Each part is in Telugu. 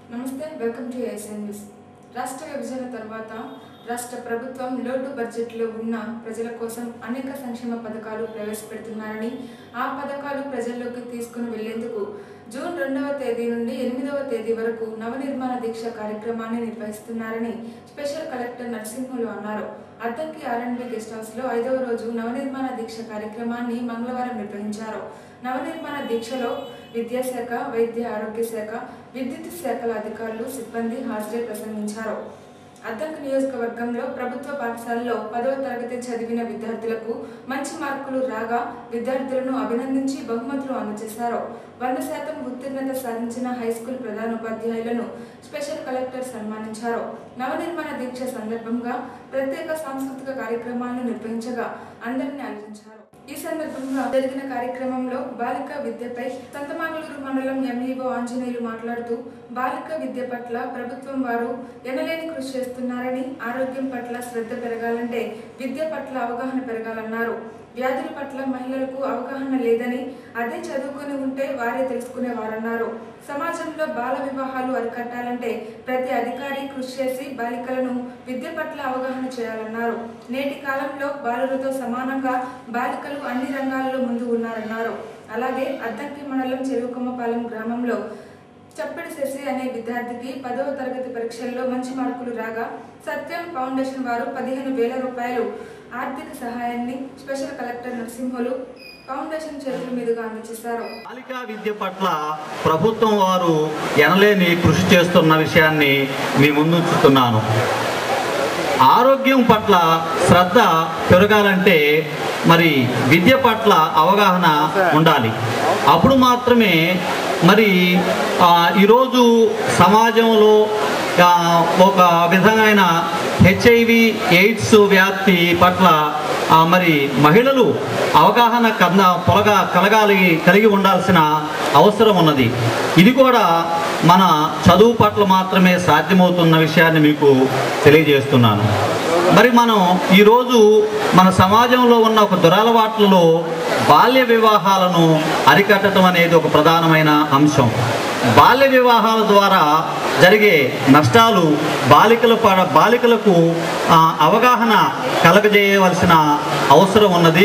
నమస్తే వెల్కమ్ టు ఏఎస్ఎన్ న్యూస్ రాష్ట్ర విభజన తర్వాత రాష్ట్ర ప్రభుత్వం లోటు బడ్జెట్లో ఉన్న ప్రజల కోసం అనేక సంక్షేమ పథకాలు ప్రవేశపెడుతున్నారని ఆ పథకాలు ప్రజల్లోకి తీసుకుని వెళ్లేందుకు జూన్ రెండవ తేదీ నుండి ఎనిమిదవ తేదీ వరకు నవనిర్మాణ దీక్ష కార్యక్రమాన్ని నిర్వహిస్తున్నారని స్పెషల్ కలెక్టర్ నరసింహులు అన్నారు అద్దంకి ఆర్ఎండ్బి గెస్ట్ హౌస్ లో ఐదవ రోజు నవనిర్మాణ దీక్ష కార్యక్రమాన్ని మంగళవారం నిర్వహించారు నవనిర్మాణ దీక్షలో విద్యాశాఖ వైద్య ఆరోగ్య శాఖ విద్యుత్ శాఖల అధికారులు సిబ్బంది హాజరై ప్రసంగించారు అద్దంకి నియోజకవర్గంలో ప్రభుత్వ పాఠశాలలో పదవ తరగతి చదివిన విద్యార్థులకు మంచి మార్కులు రాగా విద్యార్థులను అభినందించి బహుమతులు అందజేశారు వంద శాతం ఉత్తీర్ణత సాధించిన హై స్కూల్ ప్రధానోపాధ్యాయులను స్పెషల్ కలెక్టర్ సన్మానించారు నవనిర్మాణ దీక్ష సందర్భంగా ప్రత్యేక సాంస్కృతిక కార్యక్రమాలను నిర్వహించగా అందరినీ అలరించారు ఈ సందర్భంగా జరిగిన కార్యక్రమంలో బాలిక విద్యపై సంతమాగలూరు మండలం ఎంఈఓ ఆంజనేయులు మాట్లాడుతూ బాలిక విద్య పట్ల ప్రభుత్వం వారు ఎనలేని కృషి చేస్తున్నారని ఆరోగ్యం పట్ల శ్రద్ధ పెరగాలంటే విద్య పట్ల అవగాహన పెరగాలన్నారు వ్యాధుల పట్ల మహిళలకు అవగాహన లేదని అదే చదువుకుని ఉంటే వారే తెలుసుకునేవారన్నారు సమాజంలో బాల వివాహాలు అరికట్టాలంటే ప్రతి అధికారి కృషి చేసి బాలికలను విద్య పట్ల అవగాహన చేయాలన్నారు నేటి కాలంలో బాలులతో సమానంగా బాలికలు అన్ని రంగాల్లో ముందు ఉన్నారన్నారు అలాగే అద్దంకి మండలం చెరువుకొమ్మపాలెం గ్రామంలో చప్పటి శశి అనే విద్యార్థికి పదవ తరగతి పరీక్షల్లో మంచి మార్కులు రాగా సత్యం ఫౌండేషన్ వారు పదిహేను వేల రూపాయలు ఆర్థిక సహాయాన్ని స్పెషల్ కలెక్టర్ నరసింహులు ఫౌండేషన్ చేతుల మీదుగా అందజేశారు బాలికా విద్య పట్ల ప్రభుత్వం వారు ఎనలేని కృషి చేస్తున్న విషయాన్ని మీ ముందుంచుతున్నాను ఆరోగ్యం పట్ల శ్రద్ధ పెరగాలంటే మరి విద్య పట్ల అవగాహన ఉండాలి అప్పుడు మాత్రమే మరి ఆ, ఈరోజు సమాజంలో ఆ, ఒక విధమైన హెచ్ఐవి ఎయిడ్స్ వ్యాప్తి పట్ల ఆ, మరి మహిళలు అవగాహన కన్న పొలగా కలగాలి కలిగి ఉండాల్సిన అవసరం ఉన్నది ఇది కూడా మన చదువు పట్ల మాత్రమే సాధ్యమవుతున్న విషయాన్ని మీకు తెలియజేస్తున్నాను మరి మనం ఈరోజు మన సమాజంలో ఉన్న ఒక దురలవాట్లలో బాల్య వివాహాలను అరికట్టడం అనేది ఒక ప్రధానమైన అంశం బాల్య వివాహాల ద్వారా జరిగే నష్టాలు బాలికల పడ బాలికలకు ఆ, అవగాహన కలగజేయవలసిన అవసరం ఉన్నది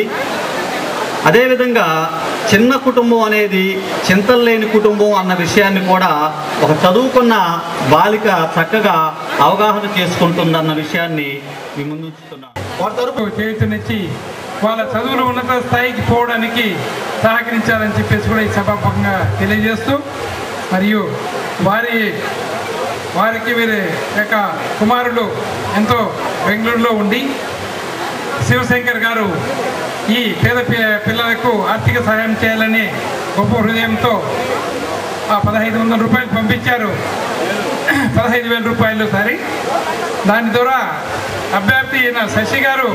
అదేవిధంగా చిన్న కుటుంబం అనేది చింతలు లేని కుటుంబం అన్న విషయాన్ని కూడా ఒక చదువుకున్న బాలిక చక్కగా అవగాహన చేసుకుంటుందన్న విషయాన్ని మీ ముందు ఉంచుతున్నాను వారి తరపు చేయూతనిచ్చి వాళ్ళ చదువులు ఉన్నత స్థాయికి పోవడానికి సహకరించాలని చెప్పేసి కూడా ఈ సభాపకంగా తెలియజేస్తూ మరియు వారి వారికి వీరి యొక్క కుమారులు ఎంతో బెంగళూరులో ఉండి శివశంకర్ గారు ఈ పేద పి- పిల్లలకు ఆర్థిక సహాయం చేయాలని గొప్ప హృదయంతో ఆ పదహైదు వందల రూపాయలు పంపించారు పదహైదు వేల రూపాయలు సారీ దాని ద్వారా అభ్యర్థి అయిన శశి గారు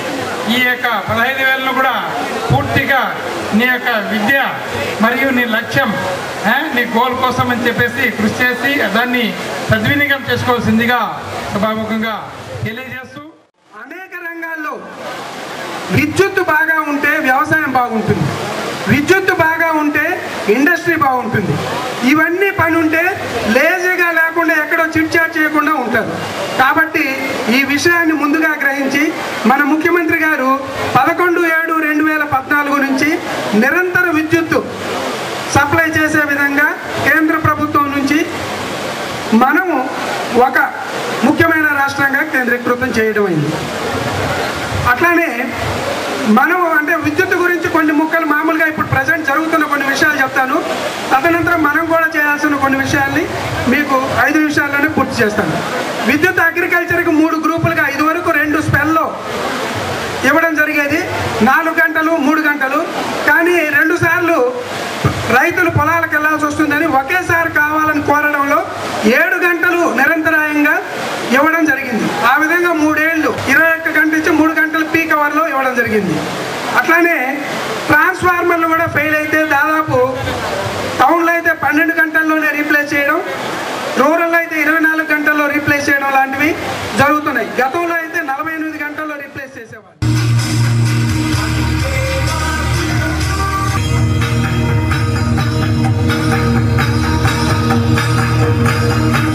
ఈ యొక్క పదహైదు వేలను కూడా పూర్తిగా నీ యొక్క విద్య మరియు నీ లక్ష్యం ఆ, నీ గోల్ కోసం అని చెప్పేసి కృషి చేసి దాన్ని సద్వినియోగం చేసుకోవాల్సిందిగా సభాముఖంగా తెలియజేస్తూ అనేక రంగాల్లో విద్యుత్తు బాగా ఉంటే వ్యవసాయం బాగుంటుంది విద్యుత్తు బాగా ఉంటే ఇండస్ట్రీ బాగుంటుంది ఇవన్నీ పని ఉంటే లేజీగా లేకుండా ఎక్కడో చిట్చాట్ చేయకుండా ఉంటారు కాబట్టి ఈ విషయాన్ని ముందుగా గ్రహించి మన ముఖ్యమంత్రి గారు పదకొండు ఏడు రెండు వేల పద్నాలుగు నుంచి నిరంతర విద్యుత్తు సప్లై చేసే విధంగా కేంద్ర ప్రభుత్వం నుంచి మనము ఒక ముఖ్యమైన రాష్ట్రంగా కేంద్రీకృతం చేయడం అయింది అట్లానే మనం అంటే విద్యుత్ గురించి కొన్ని ముక్కలు మామూలుగా ఇప్పుడు ప్రజెంట్ జరుగుతున్న కొన్ని విషయాలు చెప్తాను తదనంతరం మనం కూడా చేయాల్సిన కొన్ని విషయాల్ని మీకు ఐదు నిమిషాల్లోనే పూర్తి చేస్తాను విద్యుత్ అగ్రికల్చర్కి మూడు గ్రూపులుగా ఇదివరకు రెండు స్పెల్లో ఇవ్వడం జరిగేది నాలుగు గంటలు మూడు గంటలు కానీ రెండు సార్లు రైతులు పొలాలకు వెళ్లాల్సి వస్తుందని ఒకేసారి కావాలని కోరడంలో ఏడు గంటలు నిరంతరాయంగా ఇవ్వడం జరిగింది ఆ విధంగా మూడేళ్లు ఇరవై ఒక్క గంట నుంచి మూడు గంటల పీక్ అవర్లో ఇవ్వడం జరిగింది అట్లానే ట్రాన్స్ఫార్మర్లు కూడా ఫెయిల్ అయితే దాదాపు టౌన్లో అయితే పన్నెండు గంటల్లోనే రీప్లేస్ చేయడం రూరల్లో అయితే ఇరవై నాలుగు గంటల్లో రీప్లేస్ చేయడం లాంటివి జరుగుతున్నాయి గతంలో అయితే నలభై ఎనిమిది గంటల్లో రీప్లేస్ చేసేవాళ్ళు Thank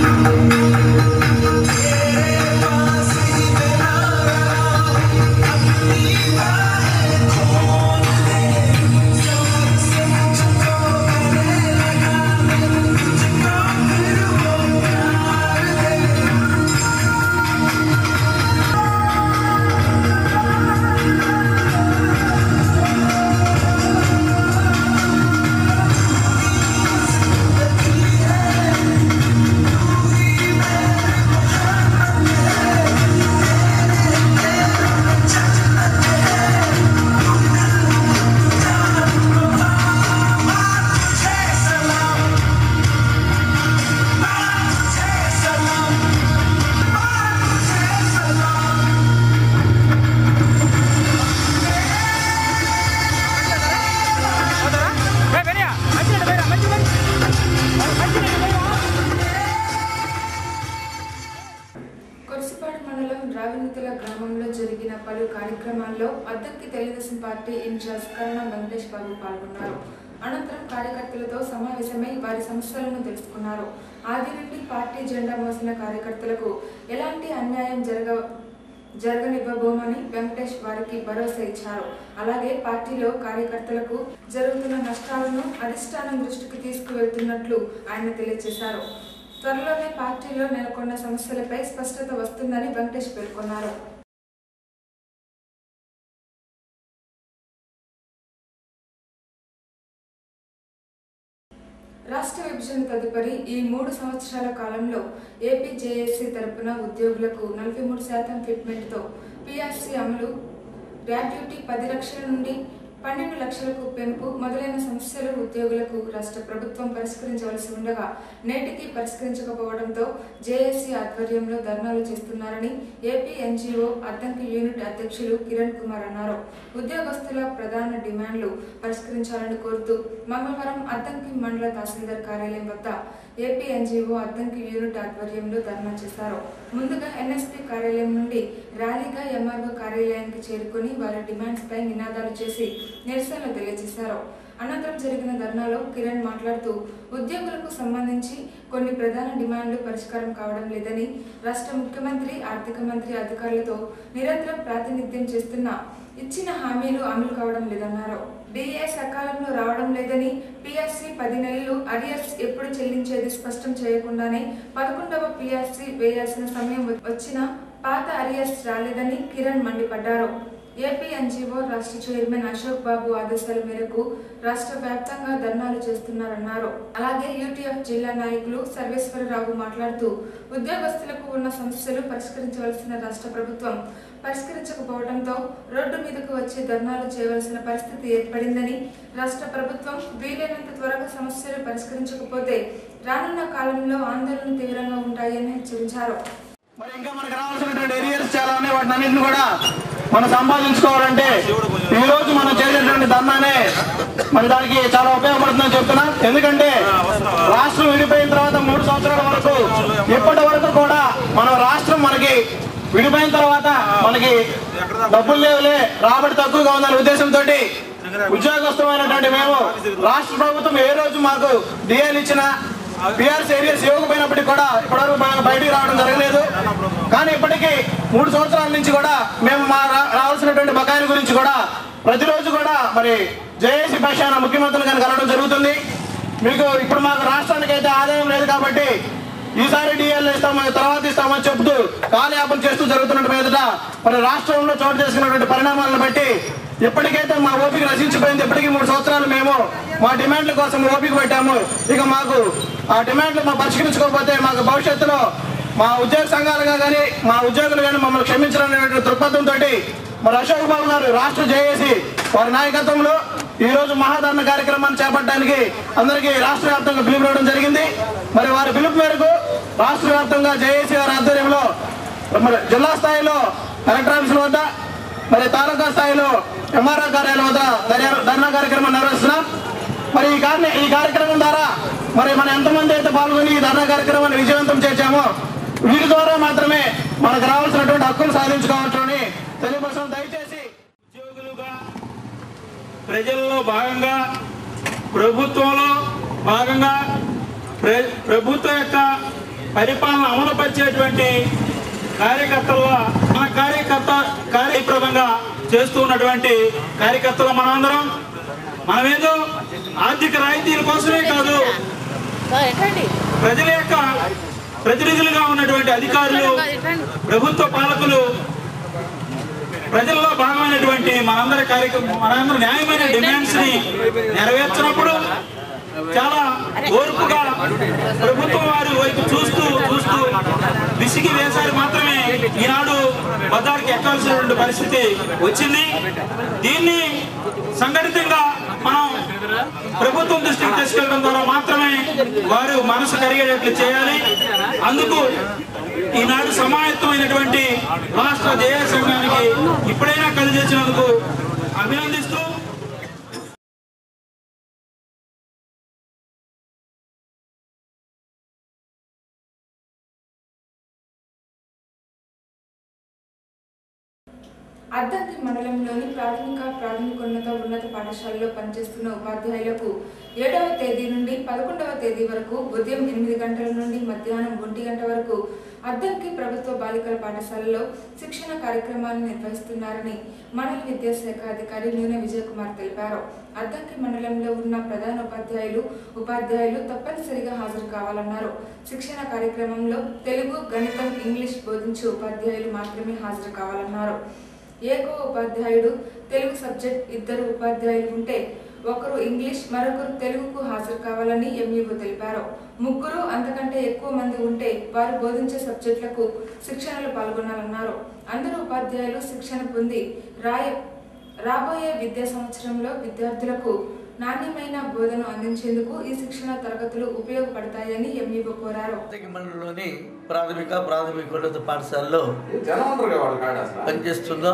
రావినతుల గ్రామంలో జరిగిన పలు కార్యక్రమాల్లో అద్దెకి తెలుగుదేశం పార్టీ ఇన్ఛార్జ్ కరుణ వెంకటేష్ బాబు పాల్గొన్నారు అనంతరం కార్యకర్తలతో సమావేశమై వారి సమస్యలను తెలుసుకున్నారు ఆది నుండి పార్టీ జెండా మోసిన కార్యకర్తలకు ఎలాంటి అన్యాయం జరగ జరగనివ్వబోమని వెంకటేష్ వారికి భరోసా ఇచ్చారు అలాగే పార్టీలో కార్యకర్తలకు జరుగుతున్న నష్టాలను అధిష్టానం దృష్టికి తీసుకువెళ్తున్నట్లు ఆయన తెలియజేశారు త్వరలోనే పార్టీలో నెలకొన్న సమస్యలపై స్పష్టత వస్తుందని వెంకటేష్ పేర్కొన్నారు రాష్ట్ర విభజన తదుపరి ఈ మూడు సంవత్సరాల కాలంలో ఏపీ జేఏసీ తరపున ఉద్యోగులకు నలభై మూడు శాతం ఫిట్మెంట్తో పీఆర్సీ అమలు గ్రాడ్యుటీ పది లక్షల నుండి పన్నెండు లక్షలకు పెంపు మొదలైన సమస్యలు ఉద్యోగులకు రాష్ట్ర ప్రభుత్వం పరిష్కరించవలసి ఉండగా నేటికి పరిష్కరించకపోవడంతో జేఏసీ ఆధ్వర్యంలో ధర్నాలు చేస్తున్నారని ఏపీ ఎన్జీఓ అద్దంకి యూనిట్ అధ్యక్షులు కిరణ్ కుమార్ అన్నారు ఉద్యోగస్తుల ప్రధాన డిమాండ్లు పరిష్కరించాలని కోరుతూ మంగళవారం అద్దంకి మండల తహసీల్దార్ కార్యాలయం వద్ద ఏపీ ఎన్జీఓ అద్దంకి యూనిట్ ఆధ్వర్యంలో ధర్నా చేశారు ముందుగా ఎన్ఎస్పీ కార్యాలయం నుండి ర్యాలీగా ఎంఆర్ఓ కార్యాలయానికి చేరుకుని వారి డిమాండ్స్ పై నినాదాలు చేసి నిరసనలు తెలియజేశారు అనంతరం జరిగిన ధర్నాలో కిరణ్ మాట్లాడుతూ ఉద్యోగులకు సంబంధించి కొన్ని ప్రధాన డిమాండ్లు పరిష్కారం కావడం లేదని రాష్ట్ర ముఖ్యమంత్రి ఆర్థిక మంత్రి అధికారులతో నిరంతరం ప్రాతినిధ్యం చేస్తున్న ఇచ్చిన హామీలు అమలు కావడం లేదన్నారు డిఏ సకాలంలో రావడం లేదని పిఆర్సీ పది నెలలు అరియర్స్ ఎప్పుడు చెల్లించేది స్పష్టం చేయకుండానే పదకొండవ పిఆర్సీ వేయాల్సిన సమయం వచ్చినా పాత అరియర్స్ రాలేదని కిరణ్ మండిపడ్డారు ఏపీ ఎన్జీఓ రాష్ట్ర చైర్మన్ అశోక్ బాబు ఆదేశాల మేరకు రాష్ట్ర వ్యాప్తంగా ధర్నాలు చేస్తున్నారన్నారు అలాగే యూటీఎఫ్ జిల్లా నాయకులు సర్వేశ్వరరావు మాట్లాడుతూ ఉద్యోగస్తులకు ఉన్న సమస్యలు పరిష్కరించవలసిన రాష్ట్ర ప్రభుత్వం పరిష్కరించకపోవడంతో రోడ్డు మీదకు వచ్చి ధర్నాలు చేయవలసిన పరిస్థితి ఏర్పడిందని రాష్ట్ర ప్రభుత్వం వీలైనంత త్వరగా సమస్యలు పరిష్కరించకపోతే రానున్న కాలంలో ఆందోళనలు తీవ్రంగా ఉంటాయని హెచ్చరించారు మరి ఇంకా మనకు రావాల్సినటువంటి ఏరియాస్ చాలా ఉన్నాయి వాటిని అన్నింటిని కూడా మనం సంపాదించుకోవాలంటే ఈ రోజు మనం చేసేటువంటి ధర్నానే మరి దానికి చాలా ఉపయోగపడుతుందని చెప్తున్నా ఎందుకంటే రాష్ట్రం విడిపోయిన తర్వాత మూడు సంవత్సరాల వరకు ఇప్పటి వరకు కూడా మన రాష్ట్రం మనకి విడిపోయిన తర్వాత మనకి డబ్బులు లేవులే రాబడి తక్కువగా ఉందనే ఉద్దేశంతో ఉద్యోగస్తుమైనటువంటి మేము రాష్ట్ర ప్రభుత్వం ఏ రోజు మాకు డిఏలు ఇచ్చినా పిఆర్సీ ఏరియాస్ ఇవ్వకపోయినప్పటికీ కూడా ఇప్పటివరకు మనం బయటికి రావడం జరగలేదు కానీ ఇప్పటికీ మూడు సంవత్సరాల నుంచి కూడా మేము మా రా- రావాల్సినటువంటి బకాయిల గురించి కూడా ప్రతిరోజు కూడా మరి జేఏసీ పక్షాన ముఖ్యమంత్రులు గారిని కలవడం జరుగుతుంది మీకు ఇప్పుడు మాకు రాష్ట్రానికి అయితే ఆదాయం లేదు కాబట్టి ఈసారి డిఎల్ ఇస్తామని తర్వాత ఇస్తామని చెబుతూ కాలయాపన చేస్తూ జరుగుతున్న మీదట మరి రాష్ట్రంలో చోటు చేసుకున్నటువంటి పరిణామాలను బట్టి ఎప్పటికైతే మా ఓపిక నశించిపోయింది ఇప్పటికీ మూడు సంవత్సరాలు మేము మా డిమాండ్ల కోసం ఓపిక పెట్టాము ఇక మాకు ఆ డిమాండ్లు మా పరిష్కరించుకోకపోతే మాకు భవిష్యత్తులో మా ఉద్యోగ సంఘాలుగా కానీ మా ఉద్యోగులు కానీ మమ్మల్ని క్షమించాలనేటువంటి దృక్పథంతో మరి అశోక్ బాబు గారు రాష్ట్ర జేఏసి వారి నాయకత్వంలో ఈ రోజు మహాధరణ కార్యక్రమాన్ని చేపట్టడానికి అందరికీ రాష్ట్ర వ్యాప్తంగా పిలుపు ఇవ్వడం జరిగింది మరి వారి పిలుపు మేరకు రాష్ట్ర వ్యాప్తంగా జేఏసీ గారి ఆధ్వర్యంలో మరి జిల్లా స్థాయిలో కలెక్టర్ ఆఫీసుల వద్ద మరి తాలూకా స్థాయిలో ఎంఆర్ఓ కార్యాలయం వద్ద ధర్నా- ధర్నా కార్యక్రమం నిర్వహిస్తున్నాం మరి ఈ కార్య ఈ కార్యక్రమం ద్వారా మరి మనం ఎంతమంది అయితే పాల్గొని ఈ ధర్నా కార్యక్రమాన్ని విజయవంతం చేశామో వీరి ద్వారా మాత్రమే మనకు రావాల్సినటువంటి హక్కులు సాధించుకోవచ్చని తెలియపరచడం దయచేసి ఉద్యోగులుగా ప్రజల్లో భాగంగా ప్రభుత్వంలో భాగంగా ప్ర ప్రభుత్వం యొక్క పరిపాలన అమలుపరిచేటువంటి కార్యకర్తల మన కార్యకర్త కార్యప్రదంగా చేస్తూ ఉన్నటువంటి కార్యకర్తలు మనందరం మనమేదో ఆర్థిక రాయితీల కోసమే కాదు ప్రజల యొక్క ప్రతినిధులుగా ఉన్నటువంటి అధికారులు ప్రభుత్వ పాలకులు ప్రజల్లో భాగమైనటువంటి మనందరి కార్యక్రమం మనందరి న్యాయమైన డిమాండ్స్ ని నెరవేర్చినప్పుడు చాలా ఓర్పుగా ప్రభుత్వం వారి వైపు చూస్తూ చూస్తూ విసిగి వేసారి మాత్రమే ఈనాడు బజార్కి ఎక్కాల్సినటువంటి పరిస్థితి వచ్చింది దీన్ని సంఘటితంగా మనం ప్రభుత్వం దృష్టికి తీసుకెళ్ళడం ద్వారా మాత్రమే వారు మనసు కరిగేటట్లు చేయాలి అందుకు ఈనాడు సమాయత్తమైనటువంటి రాష్ట్ర జయ సంఘానికి ఇప్పుడైనా కలిసి అభినందిస్తూ అద్దంకి మండలంలోని ప్రాథమిక ప్రాథమికోన్నత ఉన్నత పాఠశాలలో పనిచేస్తున్న ఉపాధ్యాయులకు ఏడవ తేదీ నుండి పదకొండవ తేదీ వరకు ఉదయం ఎనిమిది గంటల నుండి మధ్యాహ్నం ఒంటి గంట వరకు అద్దంకి ప్రభుత్వ బాలికల పాఠశాలలో శిక్షణ కార్యక్రమాన్ని నిర్వహిస్తున్నారని మండల విద్యాశాఖ అధికారి నూనె విజయ్ కుమార్ తెలిపారు అద్దంకి మండలంలో ఉన్న ప్రధాన ఉపాధ్యాయులు ఉపాధ్యాయులు తప్పనిసరిగా హాజరు కావాలన్నారు శిక్షణ కార్యక్రమంలో తెలుగు గణితం ఇంగ్లీష్ బోధించే ఉపాధ్యాయులు మాత్రమే హాజరు కావాలన్నారు ఏకో ఉపాధ్యాయుడు తెలుగు సబ్జెక్ట్ ఇద్దరు ఉపాధ్యాయులు ఉంటే ఒకరు ఇంగ్లీష్ మరొకరు తెలుగుకు హాజరు కావాలని ఎంఈఓ తెలిపారు ముగ్గురు అంతకంటే ఎక్కువ మంది ఉంటే వారు బోధించే సబ్జెక్టులకు శిక్షణలో పాల్గొనాలన్నారు అందరూ ఉపాధ్యాయులు శిక్షణ పొంది రాయ రాబోయే విద్యా సంవత్సరంలో విద్యార్థులకు నాణ్యమైన బోధన అందించేందుకు ఈ శిక్షణ తరగతులు ఉపయోగపడతాయని ఎంఈఓ కోరారు ఉత్తకి మండలంలోని ప్రాథమిక ప్రాథమికోన్నత పాఠశాలలో పనిచేస్తున్న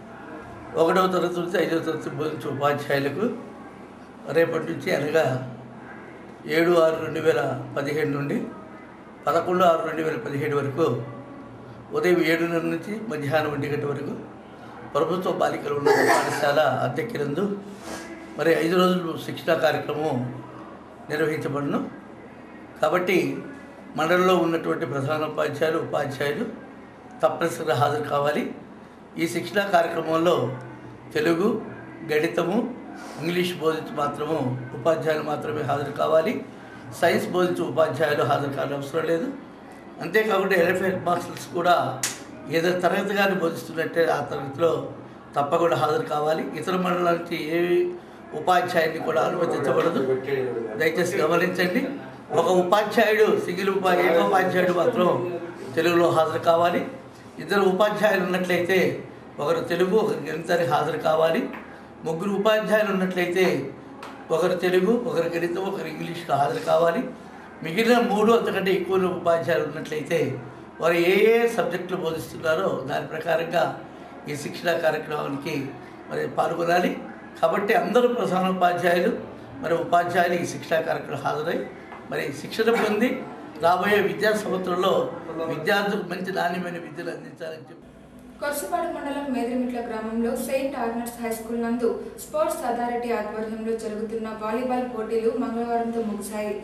ఒకటవ తరగతి నుంచి ఐదవ తరగతి బోధించే ఉపాధ్యాయులకు రేపటి నుంచి అనగా ఏడు ఆరు రెండు వేల పదిహేడు నుండి పదకొండు ఆరు రెండు వేల పదిహేడు వరకు ఉదయం ఏడున్నర నుంచి మధ్యాహ్నం ఒంటి గంట వరకు ప్రభుత్వ బాలికలు ఉన్న పాఠశాల అద్దెక్కినందు మరి ఐదు రోజులు శిక్షణా కార్యక్రమం నిర్వహించబడును కాబట్టి మండలంలో ఉన్నటువంటి ప్రధాన ఉపాధ్యాయులు ఉపాధ్యాయులు తప్పనిసరిగా హాజరు కావాలి ఈ శిక్షణా కార్యక్రమంలో తెలుగు గణితము ఇంగ్లీష్ బోధించి మాత్రము ఉపాధ్యాయులు మాత్రమే హాజరు కావాలి సైన్స్ బోధించే ఉపాధ్యాయులు హాజరు కావాల్సిన అవసరం లేదు అంతేకాకుండా ఎలిఫెంట్ మాస్టర్స్ కూడా ఏదైనా తరగతి కానీ బోధిస్తున్నట్టే ఆ తరగతిలో తప్పకుండా హాజరు కావాలి ఇతర మండలాల నుంచి ఏ ఉపాధ్యాయుని కూడా అనుమతించబడదు దయచేసి గమనించండి ఒక ఉపాధ్యాయుడు సింగిల్ ఉపా ఏకోపాధ్యాయుడు మాత్రం తెలుగులో హాజరు కావాలి ఇద్దరు ఉపాధ్యాయులు ఉన్నట్లయితే ఒకరు తెలుగు ఒకరు గణితానికి హాజరు కావాలి ముగ్గురు ఉపాధ్యాయులు ఉన్నట్లయితే ఒకరు తెలుగు ఒకరు గణితం ఒకరు ఇంగ్లీష్కి హాజరు కావాలి మిగిలిన మూడు అంతకంటే ఎక్కువ ఉపాధ్యాయులు ఉన్నట్లయితే వారు ఏ ఏ సబ్జెక్టులు బోధిస్తున్నారో దాని ప్రకారంగా ఈ శిక్షణా కార్యక్రమానికి మరి పాల్గొనాలి కాబట్టి అందరూ ప్రధాన ఉపాధ్యాయులు మరి ఉపాధ్యాయులు ఈ శిక్షణా కార్యక్రమం హాజరై మరి శిక్షణ పొంది రాబోయే విద్యా సంవత్సరంలో విద్యార్థులకు మంచి నాణ్యమైన విద్యను అందించాలని చెప్పి కొర్సుపాడు మండలం మేదిరిమిట్ల గ్రామంలో సెయింట్ ఆర్నర్స్ హై స్కూల్ నందు స్పోర్ట్స్ అథారిటీ ఆధ్వర్యంలో జరుగుతున్న వాలీబాల్ పోటీలు మంగళవారంతో ముగిశాయి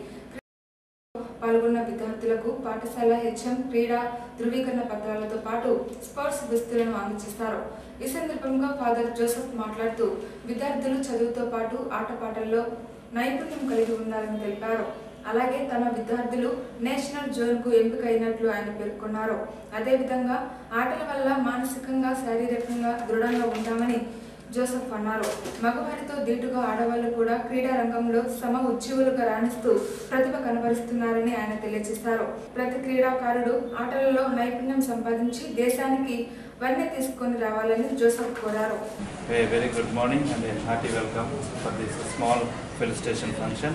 పాల్గొన్న విద్యార్థులకు పాఠశాల హెచ్ఎం క్రీడా ధృవీకరణ పత్రాలతో పాటు స్పోర్ట్స్ దుస్తులను అందజేస్తారు ఈ సందర్భంగా ఫాదర్ జోసెఫ్ మాట్లాడుతూ విద్యార్థులు చదువుతో పాటు ఆటపాటల్లో నైపుణ్యం కలిగి ఉండాలని తెలిపారు అలాగే తమ విద్యార్థులు నేషనల్ జోన్కు ఎంపికైనట్లు ఆయన పేర్కొన్నారు అదేవిధంగా ఆటల వల్ల మానసికంగా శారీరకంగా దృఢంగా ఉంటామని జోసెఫ్ అన్నారు మగవారితో దీటుగా ఆడవాళ్లు కూడా క్రీడా రంగంలో సమ ఉజ్జీవులుగా రాణిస్తూ ప్రతిభ కనబరుస్తున్నారని ఆయన తెలియజేశారు ప్రతి క్రీడాకారుడు ఆటలలో నైపుణ్యం సంపాదించి దేశానికి వన్నె తీసుకొని రావాలని జోసెఫ్ కోరారు A very good morning and a hearty welcome for this small felicitation function.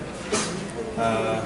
Uh,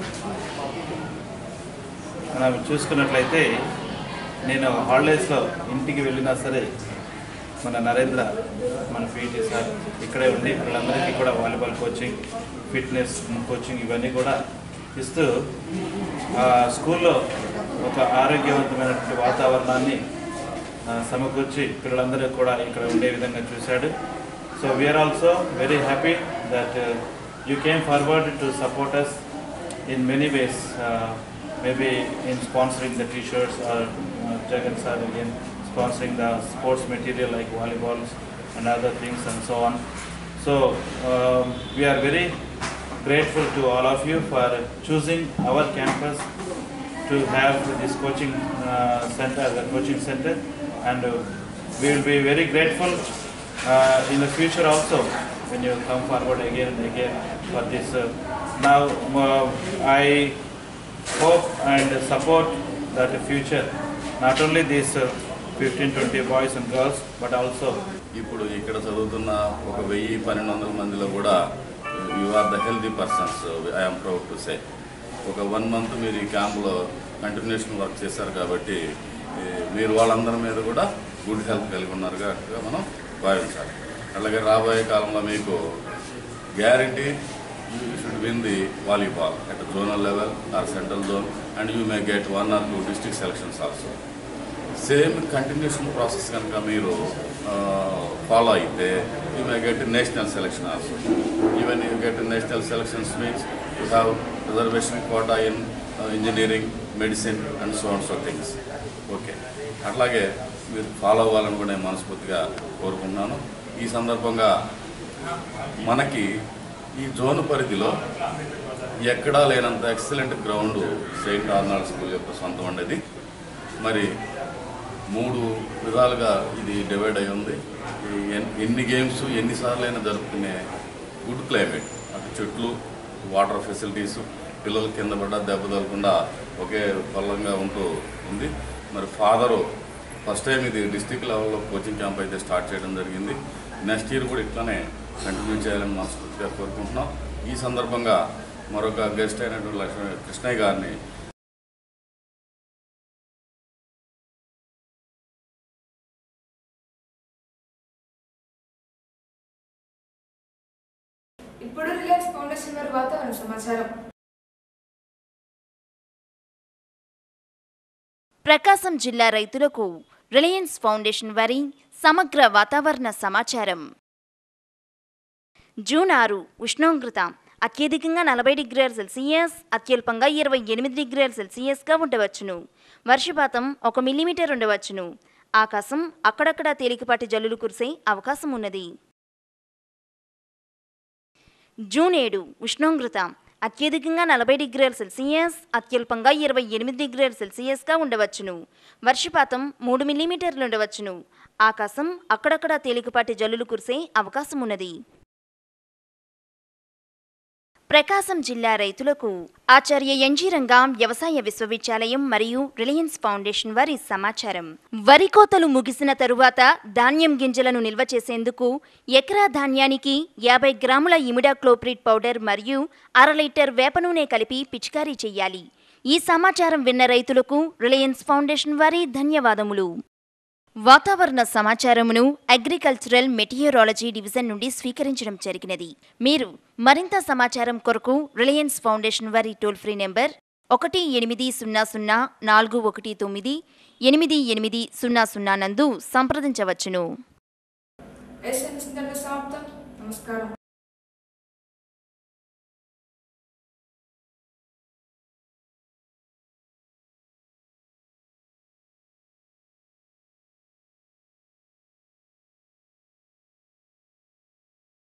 మనం చూసుకున్నట్లయితే నేను హాలిడేస్లో ఇంటికి వెళ్ళినా సరే మన నరేంద్ర మన పీటీ సార్ ఇక్కడే ఉండి వాళ్ళందరికీ కూడా వాలీబాల్ కోచింగ్ ఫిట్నెస్ కోచింగ్ ఇవన్నీ కూడా ఇస్తూ ఆ స్కూల్లో ఒక ఆరోగ్యవంతమైనటువంటి వాతావరణాన్ని ఆ, సమకూర్చి పిల్లలందరూ కూడా ఇక్కడ ఉండే విధంగా చూశాడు so we are also very happy that you came forward to support us in many ways, uh, maybe in sponsoring the t-shirts or uh, Jagan sir again sponsoring the sports material like volleyballs and other things and so on. So um, we are very grateful to all of you for choosing our campus to have this coaching uh, center as a coaching center and uh, we will be very grateful uh, in the future also when you come forward again and again for this. Uh, now uh, I hope and support that the future not only these uh, 15 20 boys and girls but also ఇప్పుడు ఇక్కడ చదువుతున్న ఒక వెయ్యి పన్నెండు వందల మందిలో కూడా you are the healthy persons I'm proud to say ఒక వన్ మంత్ మీరు ఈ క్యాంప్లో కంటిన్యూషన్ వర్క్ చేశారు కాబట్టి ఈ మీరు వాళ్ళందరి మీద కూడా గుడ్ హెల్త్ కలిగి ఉన్నారుగా మనం భావించాలి అలాగే రాబోయే కాలంలో మీకు guarantee you should win the volleyball at zonal level or central zone and you may get one or two district selections also same continuation process కనుక మీరు ఫాలో అయితే you may get national selection also even you get national selections means you have reservation quota in engineering medicine and so and so things okay అట్లాగే మీరు ఫాలో అవ్వాలని కూడా నేను మనస్ఫూర్తిగా కోరుకుంటున్నాను ఈ సందర్భంగా మనకి ఈ జోన్ పరిధిలో ఎక్కడా లేనంత excellent ground Saint Arnold school యొక్క సొంతం ఉండేది మరి మూడు విధాలుగా ఇది డివైడ్ అయి ఉంది ఈ ఎన్- ఎన్ని గేమ్స్ ఎన్నిసార్లు అయినా జరుపుకునే గుడ్ క్లైమేట్ అటు చెట్లు వాటర్ ఫెసిలిటీస్ పిల్లలు కింద పడ్డా దెబ్బ తగలకుండా ఒకే పల్లంగా ఉంటూ ఉంది మరి ఫాదరు ఫస్ట్ టైం ఇది డిస్టిక్ లెవెల్లో కోచింగ్ క్యాంప్ అయితే స్టార్ట్ చేయడం జరిగింది నెక్స్ట్ ఇయర్ కూడా ఇట్లానే కంటిన్యూ చేయాలని మనస్ఫూర్తిగా కోరుకుంటున్నాం ఈ సందర్భంగా మరొక గెస్ట్ అయినటువంటి లక్ష్మీ కృష్ణయ్య గారిని ఇప్పుడు రిలయన్స్ ఫౌండేషన్ వారి వాతావరణ సమాచారం ప్రకాశం జిల్లా రైతులకు రిలయన్స్ ఫౌండేషన్ వారి సమగ్ర వాతావరణ సమాచారం జూన్ ఆరు ఉష్ణోగ్రత అత్యధికంగా నలభై డిగ్రీల సెల్సియస్ అత్యల్పంగా ఇరవై ఎనిమిది డిగ్రీల సెల్సియస్గా ఉండవచ్చును వర్షపాతం ఒక మిల్లీమీటర్ ఉండవచ్చును ఆకాశం అక్కడక్కడ తేలికపాటి జల్లులు కురిసే అవకాశం ఉన్నది జూన్ ఏడు ఉష్ణోగ్రత అత్యధికంగా నలభై డిగ్రీల సెల్సియస్ అత్యల్పంగా ఇరవై ఎనిమిది డిగ్రీల సెల్సియస్గా ఉండవచ్చును వర్షపాతం మూడు మిల్లీమీటర్లు ఉండవచ్చును ఆకాశం అక్కడక్కడ తేలికపాటి జల్లులు కురిసే అవకాశం ఉన్నది ప్రకాశం జిల్లా రైతులకు ఆచార్య ఎన్జీ రంగా వ్యవసాయ విశ్వవిద్యాలయం మరియు రిలయన్స్ ఫౌండేషన్ వారి సమాచారం వరి కోతలు ముగిసిన తరువాత ధాన్యం గింజలను నిల్వ చేసేందుకు ఎకరా ధాన్యానికి యాభై గ్రాముల ఇమిడాక్లోప్రిడ్ పౌడర్ మరియు అర లీటర్ వేప నూనె కలిపి పిచికారీ చేయాలి ఈ సమాచారం విన్న రైతులకు రిలయన్స్ ఫౌండేషన్ వారి ధన్యవాదములు వాతావరణ సమాచారమును అగ్రికల్చరల్ మెటీరియరాలజీ డివిజన్ నుండి స్వీకరించడం జరిగినది మీరు మరింత సమాచారం కొరకు రిలయన్స్ ఫౌండేషన్ వారి టోల్ ఫ్రీ నెంబర్ ఒకటి ఎనిమిది సున్నా సున్నా నాలుగు ఒకటి తొమ్మిది ఎనిమిది ఎనిమిది సున్నా సున్నా నందు సంప్రదించవచ్చును ఎస్ఎంఎస్ సమాప్తం నమస్కారం